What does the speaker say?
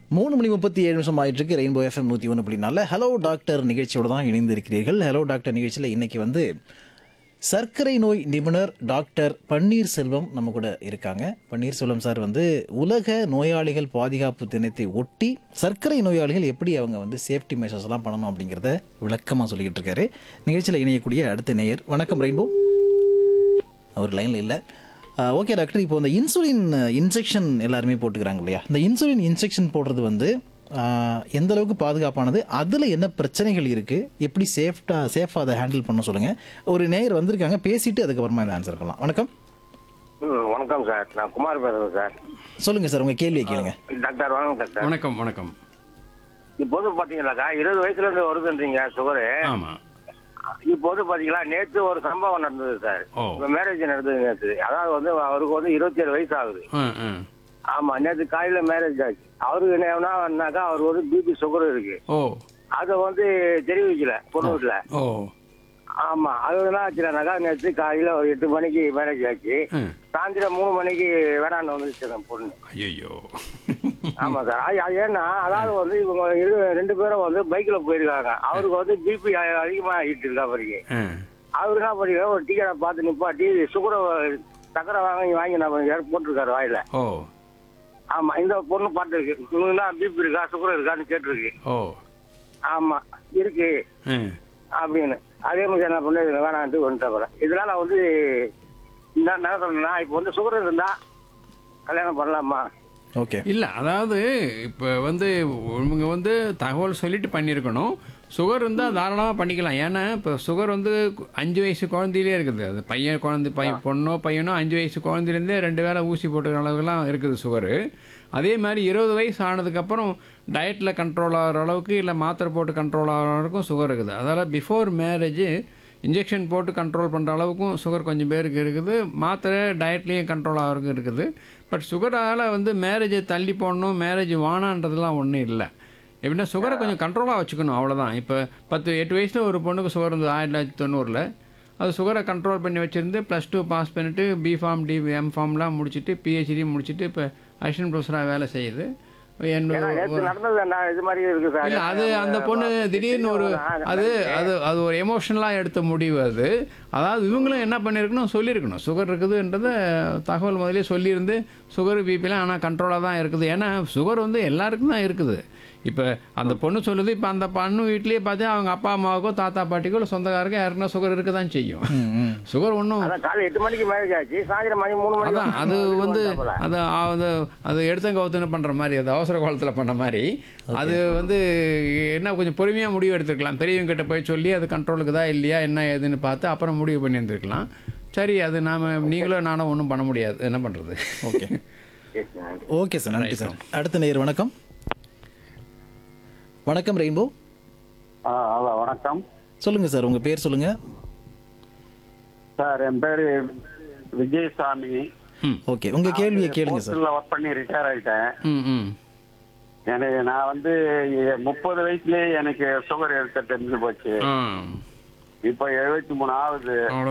மூணு மணி முப்பத்தி ஏழு நிமிஷம் ஆயிட்டு இருக்கு ரெயின்போ எஃப்எம் நூற்றி ஒன்று அப்படின்னால ஹலோ டாக்டர் நிகழ்ச்சியோட தான் இணைந்திருக்கிறீர்கள் ஹலோ டாக்டர் நிகழ்ச்சியில் இன்னைக்கு வந்து சர்க்கரை நோய் நிபுணர் டாக்டர் பன்னீர்செல்வம் நம்ம கூட இருக்காங்க பன்னீர்செல்வம் சார் வந்து உலக நோயாளிகள் பாதுகாப்பு தினத்தை ஒட்டி சர்க்கரை நோயாளிகள் எப்படி அவங்க வந்து சேஃப்டி மெஷர்ஸ் எல்லாம் பண்ணணும் அப்படிங்கிறத விளக்கமாக சொல்லிக்கிட்டு இருக்காரு நிகழ்ச்சியில் இணையக்கூடிய அடுத்த நேயர் வணக்கம் ரெயின்போ அவர் லைனில் இல்லை ஓகே டாக்டர் இப்போ இந்த இன்சுலின் இன்ஜெக்ஷன் எல்லாருமே போட்டுக்கிறாங்க இல்லையா இந்த இன்சுலின் இன்ஜெக்ஷன் போடுறது வந்து ஆஹ், எந்த அளவுக்கு பாதுகாப்பானது அதில் என்ன பிரச்சனைகள் இருக்குது எப்படி சேஃப்டாக சேஃபாக அதை ஹேண்டில் பண்ண சொல்லுங்கள் ஒரு நேயர் வந்திருக்காங்க பேசிட்டு அதுக்கப்புறமா இந்த ஆன்சர் பண்ணலாம் வணக்கம் ம், வணக்கம் சார் நான் குமார் பேசுறேன் சார் சொல்லுங்கள் சார் உங்கள் கேள்வியை கேளுங்க டாக்டர் வணக்கம் டாக்டர் வணக்கம் வணக்கம் இப்போது பாத்தீங்கன்னாக்கா இருபது வயசுல இருந்து வருதுன்றீங்க சுகரு ஆமா இப்போது பாத்தீங்களா நேத்து ஒரு சம்பவம் நடந்தது சார் ஓ. மேரேஜ் நடந்தது நேத்து அதாவது வந்து அவருக்கு வந்து இருபத்தி ஏழு வயசு ஆகுது ஆ, ஆ. ஆமா நேத்து காலையில மேரேஜ் ஆச்சு அவருக்கு என்னன்னாக்கா அவர் ஒரு பிபி சுகர் இருக்கு ஓ அதை வந்து தெரிவிக்கல பொண்ணு வீட்டுல ஓ ஆமா அது என்ன ஆச்சுனாக்கா நேத்து காலையில ஒரு எட்டு மணிக்கு மேரேஜ் ஆச்சு ஆ. சாயந்தரம் மூணு மணிக்கு வேணான்னு வந்துச்சு அந்த பொண்ணு ஐயோ ஆமா சார் அது- அது ஏன்னா அதாவது வந்து இவங்க இரு- ரெண்டு பேரும் வந்து பைக்ல போயிருக்காங்க அவருக்கு வந்து பிபி அதிகமா ஆகிட்டு இருக்கா அவருக்கு ஆ. அவரு என்ன பண்ணிருக்காரு ஒரு டிக்கெட்டை பார்த்து நிப்பாட்டி சுகரை சக்கரை வாங்கி வாங்கி நான் போட்டிருக்காரு வாயில ஓ ஆமா இந்த பொண்ணு பாட்டு இருக்கு இவங்கன்னா பிபி இருக்கா சுகர் இருக்கான்னு கேட்டிருக்கு ஓ ஆமா இருக்கு ஆ. அப்படின்னு அதே மாதிரி என்ன பண்ணி வேணான்ட்டு வந்துட்டேன் இதனால வந்து என்ன என்ன சொல்றேன்னா இப்போ வந்து சுகர் இருந்தா கல்யாணம் பண்ணலாமா ஓகே இல்ல அதாவது இப்போ வந்து இவங்க வந்து தகவல் சொல்லிட்டு பண்ணியிருக்கணும் சுகர் இருந்தால் தாராளமாக பண்ணிக்கலாம் ஏன்னா இப்போ சுகர் வந்து அஞ்சு வயசு குழந்தையிலே இருக்குது அது பையன் குழந்தை பையன் பொண்ணோ பையனோ அஞ்சு வயசு குழந்தையிலேருந்தே ரெண்டு வேளை ஊசி போட்டுக்கிற அளவுக்குலாம் இருக்குது சுகரு அதே மாதிரி இருபது வயசு ஆனதுக்கப்புறம் டயட்டில் கண்ட்ரோல் ஆகிற அளவுக்கு இல்லை மாத்திரை போட்டு கண்ட்ரோல் ஆகிற அளவுக்கும் சுகர் இருக்குது அதால் பிஃபோர் மேரேஜ் இன்ஜெக்ஷன் போட்டு கண்ட்ரோல் பண்ணுற அளவுக்கும் சுகர் கொஞ்சம் பேருக்கு இருக்குது மாத்திரை டயட்லேயும் கண்ட்ரோல் ஆகிறதுக்கு இருக்குது பட் சுகரால் வந்து மேரேஜை தள்ளி போடணும் மேரேஜ் வானான்றதுலாம் ஒன்றும் இல்லை எப்படின்னா சுகரை கொஞ்சம் கண்ட்ரோலாக வச்சுக்கணும் அவ்வளோதான் இப்போ பத்து எட்டு வயசில் ஒரு பொண்ணுக்கு சுகர் இருந்தது ஆயிரத்தி தொள்ளாயிரத்தி தொண்ணூறில் அது சுகரை கண்ட்ரோல் பண்ணி வச்சுருந்து ப்ளஸ் டூ பாஸ் பண்ணிவிட்டு பிஃபார்ம் டி எம் ஃபார்ம்லாம் முடிச்சுட்டு பிஹெச்டி முடிச்சுட்டு இப்போ அசிஸ்டன்ட் ப்ரொஃபஸராக வேலை செய்யுது ஏன்னா என்னோட நேற்று நடந்தது என்ன இது மாதிரி இருக்கு சார் இல்ல அது அந்த பொண்ணு திடீர்னு ஒரு அது அது அது ஒரு எமோஷனலாக எடுத்த முடிவு அது அதாவது இவங்களும் என்ன பண்ணியிருக்கணும் சொல்லியிருக்கணும் சுகர் இருக்குதுன்றத தகவல் முதலே சொல்லியிருந்து சுகர் பிபிலாம் ஆனால் கண்ட்ரோலாக தான் இருக்குது ஏன்னா சுகர் வந்து எல்லாருக்கும் தான் இருக்குது இப்போ அந்த பொண்ணு சொல்லுது இப்போ அந்த பொண்ணு வீட்லேயே பார்த்து அவங்க அப்பா அம்மாவுக்கோ தாத்தா பாட்டிக்கோ இல்லை சொந்தக்காரருக்கோ யாருக்குன்னா சுகர் இருக்க தான் செய்யும் சுகர் ஒன்றும் அதான் காலை எட்டு மணிக்கு மேரேஜ் ஆச்சு சாயந்தரம் மணி மூணு மணிக்கு அதான் அது வந்து அது அது அது எடுத்த கவுத்துன்னு பண்ணுற மாதிரி அது அவசர காலத்தில் பண்ண மாதிரி அது வந்து என்ன கொஞ்சம் பொறுமையாக முடிவு எடுத்துருக்கலாம் பெரியவங்க கிட்ட போய் சொல்லி அது கண்ட்ரோலுக்கு தான் இல்லையா என்ன ஏதுன்னு பார்த்து அப்புறம் முடிவு பண்ணி இருந்திருக்கலாம் சரி அது நாம் நீங்களும் நானும் ஒன்றும் பண்ண முடியாது என்ன பண்ணுறது ஓகே ஓகே சார் நன்றி சார் அடுத்த நேயர் வணக்கம் வணக்கம் ரெயின்போ ஆ ஹலோ வணக்கம் சொல்லுங்கள் சார் உங்கள் பேர் சொல்லுங்கள் சார் என் பேரு விஜயசாமி ஓகே உங்கள் கேள்வியை கேளுங்க சார் ஹோட்டல்ல ஒர்க் பண்ணி ரிட்டையர் ஆயிட்டேன் ம் ம் எனக்கு நான் வந்து முப்பது வயசுலயே எனக்கு சுகர் எடுக்க தெரிஞ்சு போச்சு ஆ இப்போ எழுபத்தி மூணு ஆகுது அவ்வளோ